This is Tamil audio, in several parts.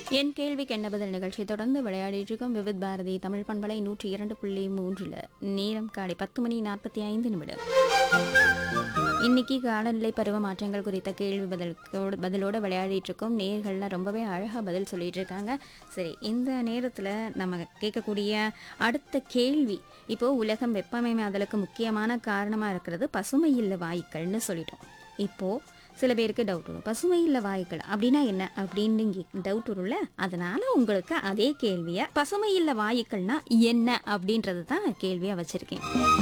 என் கேள்விக்கு என்ன பதில் நிகழ்ச்சி தொடர்ந்து விளையாடிட்டு இருக்கும் விவித் பாரதி தமிழ் பண்பலை நூற்றி இரண்டு புள்ளி மூன்றில் நேரம் காலை பத்து மணி நாற்பத்தி ஐந்து நிமிடம் இன்னைக்கு காலநிலை பருவ மாற்றங்கள் குறித்த கேள்வி பதிலுக்கு பதிலோட விளையாடிட்டு இருக்கோம் நேர்கள்லாம் ரொம்பவே அழகாக பதில் சொல்லிட்டு இருக்காங்க சரி இந்த நேரத்தில் நம்ம கேட்கக்கூடிய அடுத்த கேள்வி இப்போ உலகம் வெப்பமயமாதலுக்கு முக்கியமான காரணமாக இருக்கிறது பசுமை இல்ல வாயுக்கள்னு சொல்லிட்டோம் இப்போ சில பேருக்கு டவுட் வரும் பசுமை இல்ல வாயுக்கள் அப்படின்னா என்ன அப்படின்னு டவுட் வரும்ல அதனால உங்களுக்கு அதே கேள்வியை பசுமை இல்ல வாயுக்கள்னா என்ன அப்படின்றது தான் கேள்வியாக வச்சிருக்கேன்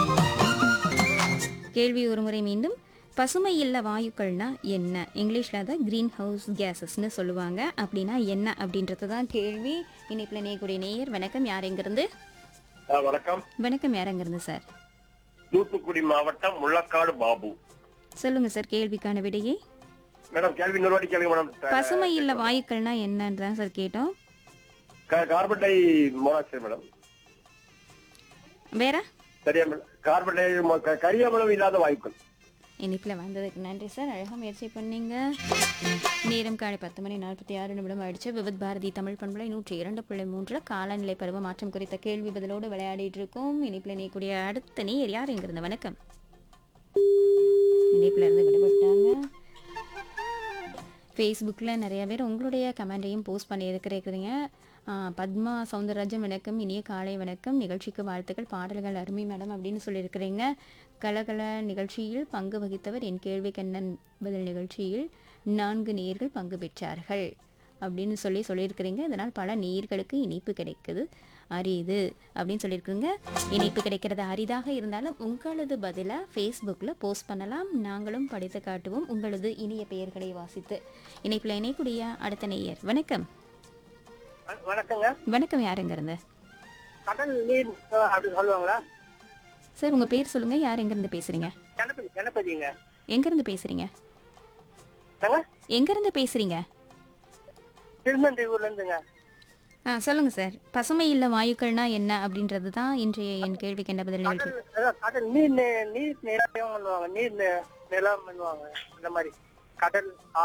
கேள்வி ஒருமுறை மீண்டும் பசுமை இல்ல வாயுக்கள்னா என்ன இங்கிலீஷில் அதை க்ரீன் ஹவுஸ் கேஸஸ்னு சொல்லுவாங்க அப்படின்னா என்ன அப்படின்றது தான் கேள்வி இனிப்பில் நேயக்கூடிய நேயர் வணக்கம் யார் எங்கிருந்து ஆ, வணக்கம் வணக்கம் யார் எங்கிருந்து சார் தூத்துக்குடி மாவட்டம் முள்ளக்காடு பாபு சொல்லுங்க சார் கேள்விக்கான விடையே மேடம் கேள்வி இன்னொரு வாட்டி கேளுங்க மேடம் பசுமை இல்ல வாயுக்கள்னா என்னன்னு தான் சார் கேட்டோம் கா- கார்பன் டை மோனாக்சைடு மேடம் வேற சரியா மேடம் கார்பன் டை மோ- க- கரியமிலம் இல்லாத வாயுக்கள் இனிப்பில் வந்ததுக்கு நன்றி சார் அழகாக முயற்சி பண்ணீங்க நேரம் காலை பத்து மணி நாற்பத்தி ஆறு நிமிடம் ஆயிடுச்சு விவித் பாரதி தமிழ் பண்பலை நூற்றி இரண்டு புள்ளி மூன்றில் காலநிலை பருவ மாற்றம் குறித்த கேள்வி பதிலோடு விளையாடிட்டு இருக்கோம் இனிப்பில் நீக்கூடிய அடுத்த நீர் யார் எங்கிருந்து வணக்கம் இனிப்பில் இருந்து விடுபட்டாங்க ஃபேஸ்புக்கில் நிறைய பேர் உங்களுடைய கமெண்டையும் போஸ்ட் பண்ணியிருக்கிறீங்க ஆ, பத்மா சவுந்தரராஜன் வணக்கம் இனிய காலை வணக்கம் நிகழ்ச்சிக்கு வாழ்த்துக்கள் பாடல்கள் அருமை மேடம் அப்படின்னு சொல்லியிருக்கிறீங்க கலகல நிகழ்ச்சியில் பங்கு வகித்தவர் என் கேள்வி கண்ணன் பதில் நிகழ்ச்சியில் நான்கு நேர்கள் பங்கு பெற்றார்கள் அப்படின்னு சொல்லி சொல்லியிருக்கிறீங்க இதனால் பல நேர்களுக்கு இனிப்பு கிடைக்குது அரிது அப்படின்னு சொல்லியிருக்குங்க இனிப்பு கிடைக்கிறது அரிதாக இருந்தாலும் உங்களது பதிலாக ஃபேஸ்புக்கில் போஸ்ட் பண்ணலாம் நாங்களும் படித்து காட்டுவோம் உங்களது இனிய பெயர்களை வாசித்து இணைப்பில் இணைக்கூடிய அடுத்த நேயர் வணக்கம் வணக்கங்க வணக்கம் யாருங்க இருந்து கடல் நீர் அப்படி சொல்லுவாங்களா சார் உங்கள் பேர் சொல்லுங்கள் யார் எங்கேருந்து பேசுகிறீங்க கணபதி கணபதிங்க எங்கேருந்து பேசுகிறீங்க எங்கேருந்து பேசுகிறீங்க திருநன்றி ஊர்ல இருந்துங்க ஆ சொல்லுங்கள் சார் பசுமை இல்ல வாயுக்கள்னா என்ன அப்படின்றது தான் இன்றைய என் கேள்விக்கு என்ன பதில் நிகழ்ச்சி கடல் நீர் நீர் நிலம் பண்ணுவாங்க நீர் நிலம் பண்ணுவாங்க இந்த மாதிரி கடல்